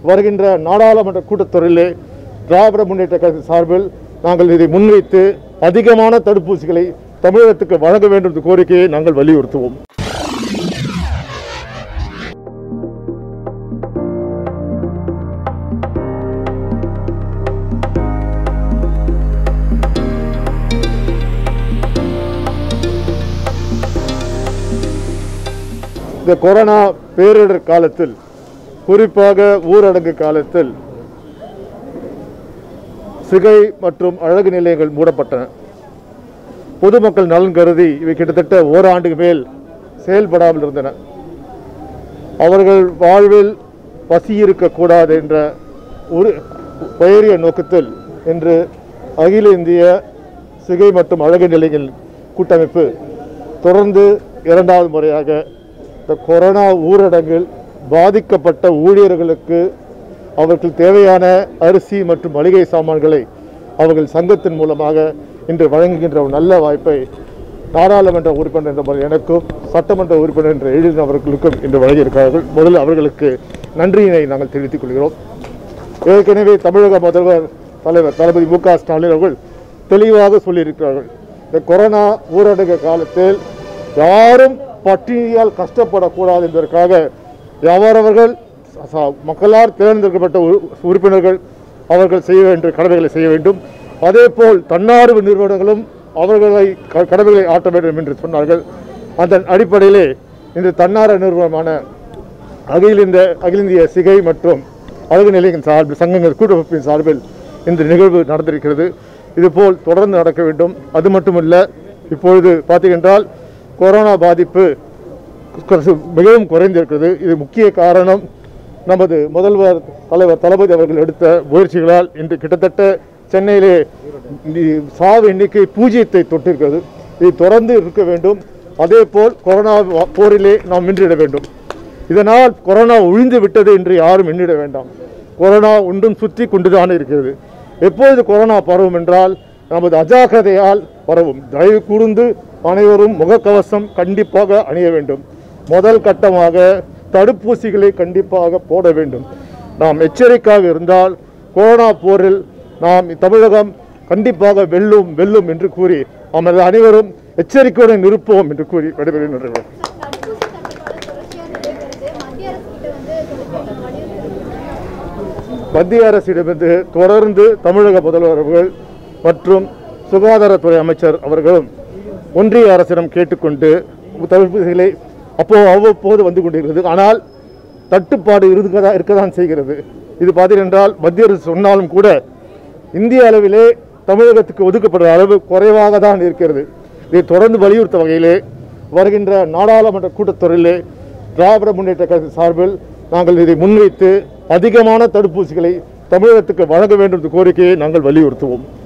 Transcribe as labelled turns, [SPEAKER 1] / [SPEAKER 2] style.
[SPEAKER 1] வருகின்ற நாடாளுமன்ற கூட்டத்தொடரிலே திராவிட முன்னேற்ற கழக சார்பில் நாங்கள் இதை முன்வைத்து அதிகமான தடுப்பூசிகளை தமிழகத்துக்கு வழங்க வேண்டும் என்ற கோரிக்கையை நாங்கள் வலியுறுத்துவோம் இந்த கொரோனா பேரிடர் காலத்தில் குறிப்பாக ஊரடங்கு காலத்தில் சிகை மற்றும் அழகு நிலையங்கள் மூடப்பட்டன பொதுமக்கள் நலன் கருதி இவை கிட்டத்தட்ட ஓராண்டுக்கு மேல் செயல்படாமல் இருந்தன அவர்கள் வாழ்வில் பசி இருக்கக்கூடாது என்ற ஒரு உயரிய நோக்கத்தில் இன்று அகில இந்திய சிகை மற்றும் அழகு நிலையங்கள் கூட்டமைப்பு தொடர்ந்து இரண்டாவது முறையாக இந்த கொரோனா ஊரடங்கில் பாதிக்கப்பட்ட ஊழியர்களுக்கு அவர்கள் தேவையான அரிசி மற்றும் மளிகை சாமான்களை அவர்கள் சங்கத்தின் மூலமாக இன்று வழங்குகின்ற ஒரு நல்ல வாய்ப்பை நாடாளுமன்ற உறுப்பினர் என்ற முறையில் எனக்கும் சட்டமன்ற உறுப்பினர் என்ற எழிலன் அவர்களுக்கும் இன்று வழங்கியிருக்கிறார்கள் முதலில் அவர்களுக்கு நன்றியினை நாங்கள் தெரிவித்துக் கொள்கிறோம் ஏற்கனவே தமிழக முதல்வர் தலைவர் தளபதி மு க ஸ்டாலின் அவர்கள் தெளிவாக சொல்லியிருக்கிறார்கள் இந்த கொரோனா ஊரடங்கு காலத்தில் யாரும் பட்டினியால் கஷ்டப்படக்கூடாது என்பதற்காக அவரவர்கள் ச- மக்களால் தேர்ந்தெடுக்கப்பட்ட உறு- உறுப்பினர்கள் அவர்கள் செய்ய வேண்டிய கடமைகளை செய்ய வேண்டும் அதேபோல் தன்னார்வ நிறுவனங்களும் அவர்களை க- கடமைகளை ஆற்ற வேண்டும் என்று சொன்னார்கள் அதன் அடிப்படையிலே இந்த தன்னார்வ நிறுவனமான அகில இந்த அகில இந்திய சிகை மற்றும் அழகு நிலையத்தின் சார்பில் சங்கங்கள் கூட்டமைப்பின் சார்பில் இந்த நிகழ்வு நடந்திருக்கிறது இதுபோல் தொடர்ந்து நடக்க வேண்டும் அது மட்டுமல்ல இப்பொழுது பார்த்தீங்கன்றால் கொரோனா பாதிப்பு குறைசு- மிகவும் குறைந்திருக்கிறது இது முக்கிய காரணம் நமது முதல்வர் தலைவர் தளபதி அவர்கள் எடுத்த முயற்சிகளால் இன்று கிட்டத்தட்ட சென்னையிலே இந்த சாவு எண்ணிக்கை பூஜ்ஜியத்தை தொட்டிருக்கிறது இது தொடர்ந்து இருக்க வேண்டும் அதேபோல் கொரோனா வா- போரிலே நாம் வென்றிட வேண்டும் இதனால் கொரோனா ஒழிந்து விட்டது என்று யாரும் எண்ணிட வேண்டாம் கொரோனா ஒன்றும் சுற்றி கொண்டுதான் இருக்கிறது எப்பொழுது கொரோனா பரவும் என்றால் நமது அஜாக்கிரதையால் பரவும் தயவு கூர்ந்து அனைவரும் முகக்கவசம் கண்டிப்பாக அணிய வேண்டும் முதல் கட்டமாக தடுப்பூசிகளை கண்டிப்பாக போட வேண்டும் நாம் எச்சரிக்கையாக இருந்தால் கொரோனா போரில் நாம் தமிழகம் கண்டிப்பாக வெல்லும் வெல்லும் என்று கூறி நமது அனைவரும் எச்சரிக்கையுடன் இருப்போம் என்று கூறி விடைபெறுகின்றனர்
[SPEAKER 2] தடுப்பூசி தட்டுப்பாடு தொடர்ச்சியாக நடைபெறுது மத்திய அரசு கிட்ட வந்து சொல்லியிருக்காங்க வலியுறுத்தி
[SPEAKER 1] மத்திய அரசிடமிருந்து தொடர்ந்து தமிழக முதல்வர் அவர்கள் மற்றும் சுகாதாரத்துறை அமைச்சர் அவர்களும் ஒன்றிய அரசிடம் கேட்டுக்கொண்டு தடுப்பூசிகளை அப்போ அவ்வப்போது வந்து கொண்டிருக்கிறது ஆனால் தட்டுப்பாடு இருக்கதா இருக்கதான் செய்கிறது இது பார்த்தீங்கன்றால் மத்திய அரசு சொன்னாலும் கூட இந்திய அளவிலே தமிழகத்துக்கு ஒதுக்கப்படுற அளவு குறைவாக தான் இருக்கிறது இதை தொடர்ந்து வலியுறுத்த வகையிலே வருகின்ற நாடாளுமன்ற கூட்டத்தொடரிலே திராவிட முன்னேற்ற கழக சார்பில் நாங்கள் இதை முன்வைத்து அதிகமான தடுப்பூசிகளை தமிழகத்துக்கு வழங்க வேண்டும் என்ற கோரிக்கையை நாங்கள் வலியுறுத்துவோம்